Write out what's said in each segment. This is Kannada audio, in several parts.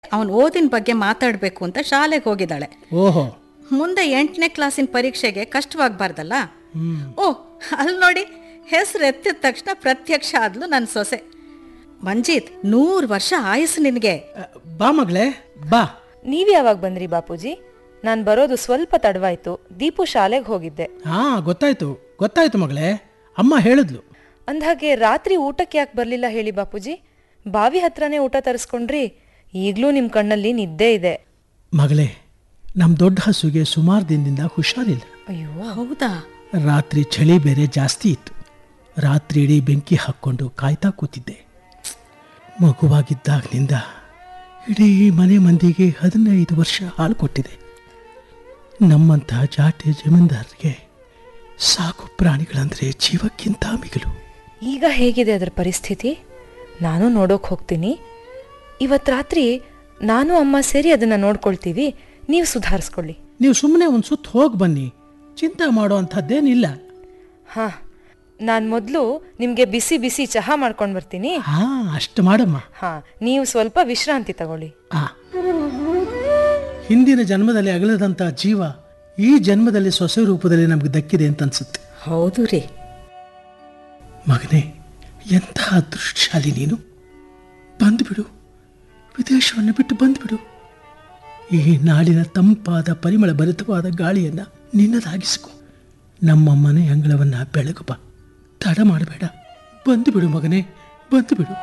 ಅವನು ಓದಿನ ಬಗ್ಗೆ ಮಾತಾಡಬೇಕು ಅಂತ ಶಾಲೆಗೆ ಹೋಗಿದ್ದಾಳೆ ಓಹೋ ಮುಂದೆ ಎಂಟನೇ ಕ್ಲಾಸಿನ ಪರೀಕ್ಷೆಗೆ ಕಷ್ಟವಾಗಬಾರ್ದಲ್ಲ ಹ್ಮ್ ಓ ಅಲ್ಲಿ ನೋಡಿ ಹೆಸರು ಎತ್ತಿದ ತಕ್ಷಣ ಪ್ರತ್ಯಕ್ಷ ಆದ್ಲು ನನ್ನ ಸೊಸೆ ಮಂಜೀತ್ ನೂರು ವರ್ಷ ಆಯಸ್ಸು ನಿನಗೆ ಅ, ಬಾ ಮಗಳೇ ಬಾ ನೀವ್ ಯಾವಾಗ ಬಂದ್ರಿ ಬಾಪೂಜಿ ನಾನು ಬರೋದು ಸ್ವಲ್ಪ ತಡವಾಯ್ತು ದೀಪು ಶಾಲೆಗೆ ಹೋಗಿದ್ದೆ ಹಾ ಗೊತ್ತಾಯ್ತು ಗೊತ್ತಾಯ್ತು ಮಗಳೇ ಅಮ್ಮ ಹೇಳಿದ್ಲು ಅಂದ್ಹಾಗೆ ರಾತ್ರಿ ಊಟಕ್ಕೆ ಯಾಕೆ ಬರಲಿಲ್ಲ ಹೇಳಿ ಬಾಪೂಜಿ ಬಾವಿ ಹತ್ರನೇ ಊಟ ತರಿಸ್ಕೊಂಡ್ರಿ ಈಗಲೂ ನಿಮ್ಮ ಕಣ್ಣಲ್ಲಿ ನಿದ್ದೆ ಇದೆ ಮಗಳೇ ನಮ್ಮ ದೊಡ್ಡ ಹಸುಗೆ ಸುಮಾರು ದಿನದಿಂದ ಹುಷಾರಿಲ್ಲ ಅಯ್ಯೋ ಹೌದಾ ರಾತ್ರಿ ಚಳಿ ಬೇರೆ ಜಾಸ್ತಿ ಇತ್ತು ರಾತ್ರಿ ಇಡೀ ಬೆಂಕಿ ಹಾಕ್ಕೊಂಡು ಕಾಯ್ತಾ ಕೂತಿದ್ದೆ ಮಗುವಾಗಿದ್ದಾಗಲಿಂದ ಇಡೀ ಮನೆ ಮಂದಿಗೆ ಹದಿನೈದು ವರ್ಷ ಹಾಲು ಕೊಟ್ಟಿದೆ ನಮ್ಮಂಥ ಜಾಟೆ ಜಮೀನ್ದಾರರಿಗೆ ಸಾಕು ಪ್ರಾಣಿಗಳಂದ್ರೆ ಜೀವಕ್ಕಿಂತ ಮಿಗಿಲು ಈಗ ಹೇಗಿದೆ ಅದರ ಪರಿಸ್ಥಿತಿ ನಾನು ನೋಡೋಕೆ ಹೋಗ್ತೀನಿ ಇವತ್ತು ರಾತ್ರಿ ನಾನು ಅಮ್ಮ ಸೇರಿ ಅದನ್ನು ನೋಡ್ಕೊಳ್ತೀವಿ ನೀವು ಸುಧಾರಿಸ್ಕೊಳ್ಳಿ ನೀವು ಸುಮ್ಮನೆ ಒಂದು ಸುತ್ತ ಹೋಗಿ ಬನ್ನಿ ಚಿಂತೆ ಮಾಡೋ ಅಂಥದ್ದೇನಿಲ್ಲ ಹಾಂ ನಾನು ಮೊದಲು ನಿಮಗೆ ಬಿಸಿ ಬಿಸಿ ಚಹಾ ಮಾಡ್ಕೊಂಡು ಬರ್ತೀನಿ ಹಾ ಅಷ್ಟು ಮಾಡಮ್ಮ ಹಾಂ ನೀವು ಸ್ವಲ್ಪ ವಿಶ್ರಾಂತಿ ತಗೊಳ್ಳಿ ಆ ಹಿಂದಿನ ಜನ್ಮದಲ್ಲಿ ಅಗಲದಂಥ ಜೀವ ಈ ಜನ್ಮದಲ್ಲಿ ಸೊಸೆ ರೂಪದಲ್ಲಿ ನಮ್ಗೆ ದಕ್ಕಿದೆ ಅಂತ ಅನ್ಸುತ್ತೆ ಹೌದು ರೀ ಮಗನೇ ಎಂತಹ ಅದೃಷ್ಟಶಾಲಿ ನೀನು ಬಂದ್ಬಿಡು ವಿದೇಶವನ್ನು ಬಿಟ್ಟು ಬಂದ್ಬಿಡು ಈ ನಾಡಿನ ತಂಪಾದ ಪರಿಮಳ ಭರಿತವಾದ ಗಾಳಿಯನ್ನ ನಿನ್ನದಾಗಿಸ್ಕೊ ನಮ್ಮ ಮನೆ ಅಂಗಳವನ್ನ ಬೆಳಗು ಬಾ ತಡ ಮಾಡಬೇಡ ಬಂದುಬಿಡು ಮಗನೇ ಬಂದುಬಿಡು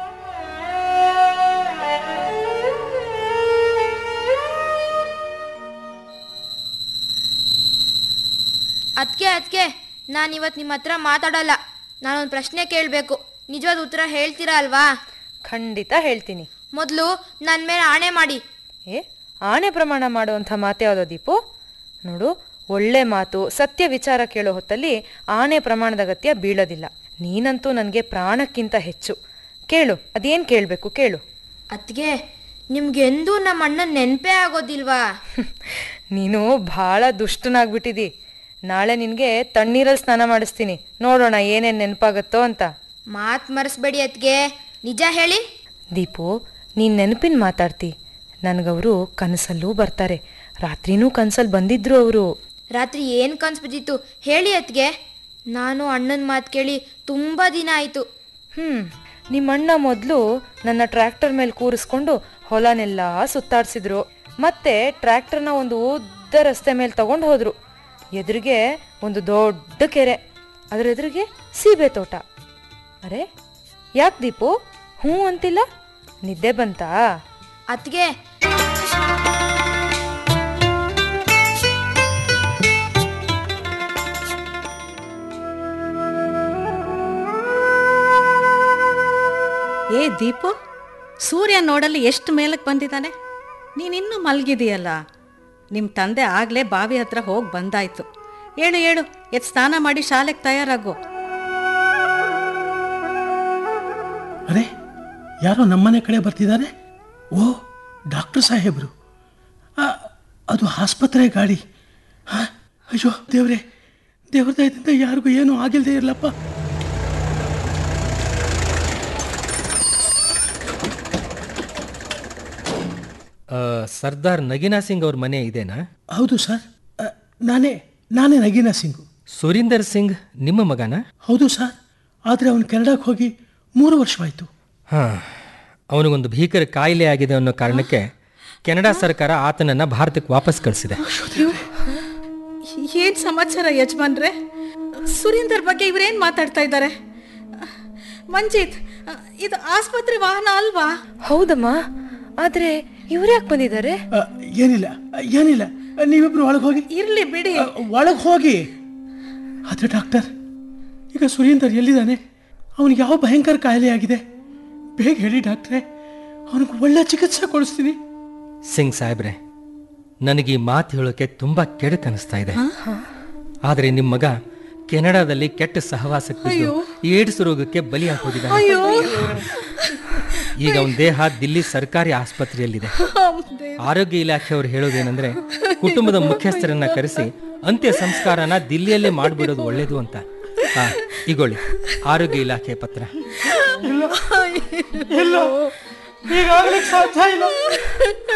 ಅದಕ್ಕೆ ಅದಕ್ಕೆ ನಾನು ಇವತ್ತು ನಿಮ್ಮ ಹತ್ರ ಮಾತಾಡಲ್ಲ ನಾನೊಂದು ಪ್ರಶ್ನೆ ಕೇಳಬೇಕು ನಿಜವಾದ ಉತ್ತರ ಹೇಳ್ತೀರಾ ಅಲ್ವಾ ಖಂಡಿತ ಹೇಳ್ತೀನಿ ಮೊದಲು ನನ್ನ ಮೇಲೆ ಆಣೆ ಮಾಡಿ ಏ ಆಣೆ ಪ್ರಮಾಣ ಮಾಡುವಂಥ ಮಾತು ಯಾವುದೋ ದೀಪು ನೋಡು ಒಳ್ಳೆ ಮಾತು ಸತ್ಯ ವಿಚಾರ ಕೇಳೋ ಹೊತ್ತಲ್ಲಿ ಆಣೆ ಪ್ರಮಾಣದ ಅಗತ್ಯ ಬೀಳೋದಿಲ್ಲ ನೀನಂತೂ ನನಗೆ ಪ್ರಾಣಕ್ಕಿಂತ ಹೆಚ್ಚು ಕೇಳು ಅದೇನು ಕೇಳಬೇಕು ಕೇಳು ಅದಕ್ಕೆ ನಿಮ್ಗೆ ಎಂದೂ ನಮ್ಮ ಅಣ್ಣನ ನೆನಪೇ ಆಗೋದಿಲ್ವಾ ನೀನು ಭಾಳ ದುಷ್ಟನಾಗ್ಬಿಟ್ಟಿದಿ ನಾಳೆ ನಿನಗೆ ತಣ್ಣೀರಲ್ಲಿ ಸ್ನಾನ ಮಾಡಿಸ್ತೀನಿ ನೋಡೋಣ ಏನೇನು ನೆನಪಾಗತ್ತೋ ಅಂತ ಮಾತು ಮರೆಸ್ಬೇಡಿ ಅದಕ್ಕೆ ನಿಜ ಹೇಳಿ ದೀಪು ನೀನು ನೆನಪಿನ ಮಾತಾಡ್ತಿ ನನಗವರು ಕನಸಲ್ಲೂ ಬರ್ತಾರೆ ರಾತ್ರಿನೂ ಕನಸಲ್ಲಿ ಬಂದಿದ್ರು ಅವರು ರಾತ್ರಿ ಏನು ಕನ್ಸು ಬಿದ್ದಿತ್ತು ಹೇಳಿ ಅದಕ್ಕೆ ನಾನು ಅಣ್ಣನ ಮಾತು ಕೇಳಿ ತುಂಬ ದಿನ ಆಯಿತು ಹ್ಞೂ ನಿಮ್ಮಣ್ಣ ಮೊದಲು ನನ್ನ ಟ್ರ್ಯಾಕ್ಟರ್ ಮೇಲೆ ಕೂರಿಸ್ಕೊಂಡು ಹೊಲನೆಲ್ಲ ಸುತ್ತಾಡ್ಸಿದ್ರು ಮತ್ತೆ ಟ್ರ್ಯಾಕ್ಟರ್ನ ಒಂದು ಉದ್ದ ರಸ್ತೆ ಮೇಲೆ ತಗೊಂಡು ಹೋದ್ರು ಎದುರಿಗೆ ಒಂದು ದೊಡ್ಡ ಕೆರೆ ಅದ್ರ ಎದುರಿಗೆ ಸೀಬೆ ತೋಟ ಅರೆ ಯಾಕೆ ದೀಪು ಹ್ಞೂ ಅಂತಿಲ್ಲ ನಿದ್ದೆ ಬಂತಾ ಅದಕ್ಕೆ ಏ ದೀಪು ಸೂರ್ಯ ನೋಡಲು ಎಷ್ಟು ಮೇಲಕ್ಕೆ ಬಂದಿದ್ದಾನೆ ನೀನಿನ್ನೂ ಮಲಗಿದೆಯಲ್ಲ ನಿಮ್ಮ ತಂದೆ ಆಗಲೇ ಬಾವಿ ಹತ್ರ ಹೋಗಿ ಬಂದಾಯ್ತು ಹೇಳು ಹೇಳು ಎದ್ದು ಸ್ನಾನ ಮಾಡಿ ಶಾಲೆಗೆ ತಯಾರಾಗು ಅರೆ ಯಾರೋ ನಮ್ಮನೆ ಕಡೆ ಬರ್ತಿದ್ದಾರೆ ಓ ಡಾಕ್ಟರ್ ಸಾಹೇಬರು ಆ, ಅದು ಆಸ್ಪತ್ರೆ ಗಾಡಿ ಹಾ ಅಯ್ಯೋ ದೇವ್ರೆ ದೇವ್ರ ದಯದಿಂದ ಯಾರಿಗೂ ಏನೂ ಆಗಿಲ್ಲದೆ ಇರಲಪ್ಪ ಆ, ಸರ್ದಾರ್ ನಗಿನಾ ಸಿಂಗ್ ಅವ್ರ ಮನೆ ಇದೆನಾ ಹೌದು ಸರ್ ಆ, ನಾನೇ ನಾನೇ ನಗೀನಾ ಸಿಂಗು ಸುರೀಂದರ್ ಸಿಂಗ್ ನಿಮ್ಮ ಮಗನ ಹೌದು ಸರ್ ಆದರೆ ಅವನು ಕೆನಡಾಕ್ಕೆ ಹೋಗಿ ಮೂರು ವರ್ಷವಾಯಿತು ಹಾಂ ಅವನಿಗೊಂದು ಭೀಕರ ಕಾಯಿಲೆ ಆಗಿದೆ ಅನ್ನೋ ಕಾರಣಕ್ಕೆ ಕೆನಡಾ ಸರ್ಕಾರ ಆತನನ್ನು ಭಾರತಕ್ಕೆ ವಾಪಸ್ ಕಳಿಸಿದೆ ಏನು ಸಮಾಚಾರ ಯಜಮಾನ್ರೆ ಸುರೀಂದರ್ ಬಗ್ಗೆ ಇವರೇನು ಮಾತಾಡ್ತಾ ಇದ್ದಾರೆ ಮಂಜಿತ್ ಇದು ಆಸ್ಪತ್ರೆ ವಾಹನ ಅಲ್ವಾ ಹೌದಮ್ಮ ಆದರೆ ಇವ್ರು ಯಾಕೆ ಬಂದಿದ್ದಾರೆ ಆ, ಏನಿಲ್ಲ ಆ, ಏನಿಲ್ಲ ಆ, ನೀವಿಬ್ರು ಒಳಗೆ ಹೋಗಿ ಇರ್ಲಿ ಬಿಡಿ ಒಳಗೆ ಹೋಗಿ ಆದರೆ ಡಾಕ್ಟರ್ ಈಗ ಸುರೀಂದರ್ ಎಲ್ಲಿದ್ದಾನೆ ಅವನಿಗೆ ಯಾವ ಭಯಂಕರ ಕಾಯಿಲೆ ಆಗಿದೆ ಬೇಗ ಹೇಳಿ ಡಾಕ್ಟ್ರೇ ಅವನಿಗೆ ಒಳ್ಳೆ ಚಿಕಿತ್ಸೆ ಕೊಡಿಸ್ತೀನಿ ಸಿಂಗ್ ಸಾಹೇಬ್ರೆ ನನಗೆ ಈ ಮಾತು ಹೇಳೋಕೆ ತುಂಬ ಕೆಡಕ್ ಅನಿಸ್ತಾ ಇದೆ ಆದರೆ ನಿಮ್ಮ ಮಗ ಕೆನಡಾದಲ್ಲಿ ಕೆಟ್ಟ ಸಹವಾಸಕ್ಕೆ ಬಿದ್ದು ಏಡ್ಸ್ ರೋಗಕ್ಕೆ ಬಲಿಯಾಗಿ ಹೋಗಿದ್ದಾನೆ ಅಯ್ಯೋ ಈಗ ಅವನ ದೇಹ ದಿಲ್ಲಿ ಸರ್ಕಾರಿ ಆಸ್ಪತ್ರೆಯಲ್ಲಿದೆ ಆರೋಗ್ಯ ಇಲಾಖೆಯವರು ಹೇಳೋದೇನೆಂದ್ರೆ ಕುಟುಂಬದ ಮುಖ್ಯಸ್ಥರನ್ನ ಕರೆಸಿ ಅಂತ್ಯ ಸಂಸ್ಕಾರನ ದಿಲ್ಲಿಯಲ್ಲೇ ಮಾಡಿಬಿಡೋದು ಒಳ್ಳೇದು ಅಂತ ಆ, ಈಗೊಳ್ಳಿ ಆರೋಗ್ಯ ಇಲಾಖೆ ಪತ್ರ ಎಲ್ಲೋ ಹೀಗಾಗ್ಲಿಕ್ಕೆ ಸಾಧ್ಯ ಇಲ್ಲ